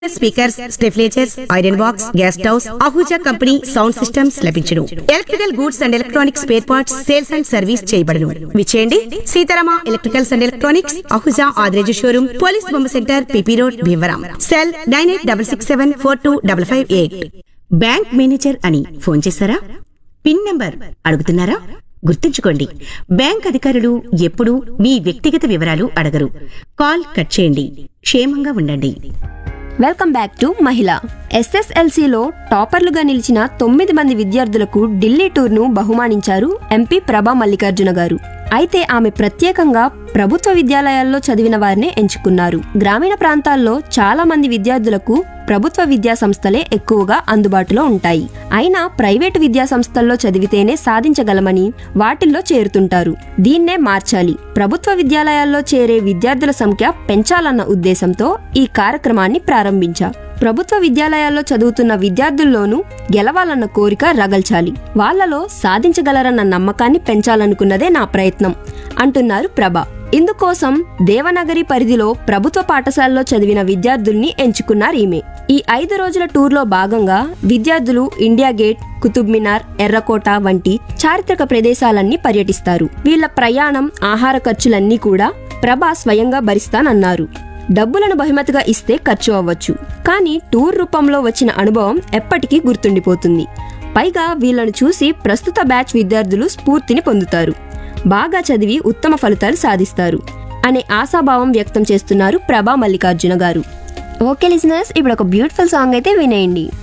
speakers స్టెఫ్లేచర్స్ iron box gas stoves Ahuja company sound systems లభించును electrical goods and electronics spare parts sales and service చేయబడును విచేయండి Seetharama electricals and electronics Ahuja Adireju showroom police బొమ్మ centre P P road Bhimavaram cell nine eight double six seven four two double five eight bank manager అని phone చేశారా pin number అడుగుతున్నారా గుర్తుంచుకోండి bank అధికారులు ఎప్పుడూ మీ వ్యక్తిగత వివరాలు అడగరు కాల్ కట్ చేయండి క్షేమంగా ఉండండి వెల్కమ్ బ్యాక్ టు మహిళ ఎస్ఎస్ఎల్సిలో టాపర్లుగా నిలిచిన తొమ్మిది మంది విద్యార్థులకు ఢిల్లీ టూర్ను బహుమానించారు ఎంపీ ప్రభా మల్లికార్జున గారు అయితే ఆమె ప్రత్యేకంగా ప్రభుత్వ విద్యాలయాల్లో చదివిన వారినే ఎంచుకున్నారు గ్రామీణ ప్రాంతాల్లో చాలా మంది విద్యార్థులకు ప్రభుత్వ విద్యా సంస్థలే ఎక్కువగా అందుబాటులో ఉంటాయి అయినా ప్రైవేటు విద్యా సంస్థల్లో చదివితేనే సాధించగలమని వాటిల్లో చేరుతుంటారు దీన్నే మార్చాలి ప్రభుత్వ విద్యాలయాల్లో చేరే విద్యార్థుల సంఖ్య పెంచాలన్న ఉద్దేశంతో ఈ కార్యక్రమాన్ని ప్రారంభించా ప్రభుత్వ విద్యాలయాల్లో చదువుతున్న విద్యార్థుల్లోనూ గెలవాలన్న కోరిక రగల్చాలి వాళ్లలో సాధించగలరన్న నమ్మకాన్ని పెంచాలనుకున్నదే నా ప్రయత్నం అంటున్నారు ప్రభ ఇందుకోసం దేవనగరి పరిధిలో ప్రభుత్వ పాఠశాలలో చదివిన విద్యార్థుల్ని ఎంచుకున్నారు ఈమె ఈ ఐదు రోజుల టూర్లో భాగంగా విద్యార్థులు ఇండియా గేట్ కుతుబ్ మినార్ ఎర్రకోట వంటి చారిత్రక ప్రదేశాలన్నీ పర్యటిస్తారు వీళ్ల ప్రయాణం ఆహార ఖర్చులన్నీ కూడా ప్రభ స్వయంగా భరిస్తానన్నారు డబ్బులను బహుమతిగా ఇస్తే ఖర్చు అవ్వచ్చు కానీ టూర్ రూపంలో వచ్చిన అనుభవం ఎప్పటికీ గుర్తుండిపోతుంది పైగా వీళ్లను చూసి ప్రస్తుత బ్యాచ్ విద్యార్థులు స్ఫూర్తిని పొందుతారు బాగా చదివి ఉత్తమ ఫలితాలు సాధిస్తారు అనే ఆశాభావం వ్యక్తం చేస్తున్నారు ప్రభా మల్లికార్జున గారు ఓకే లిజనర్స్ ఇప్పుడు ఒక బ్యూటిఫుల్ సాంగ్ అయితే వినేయండి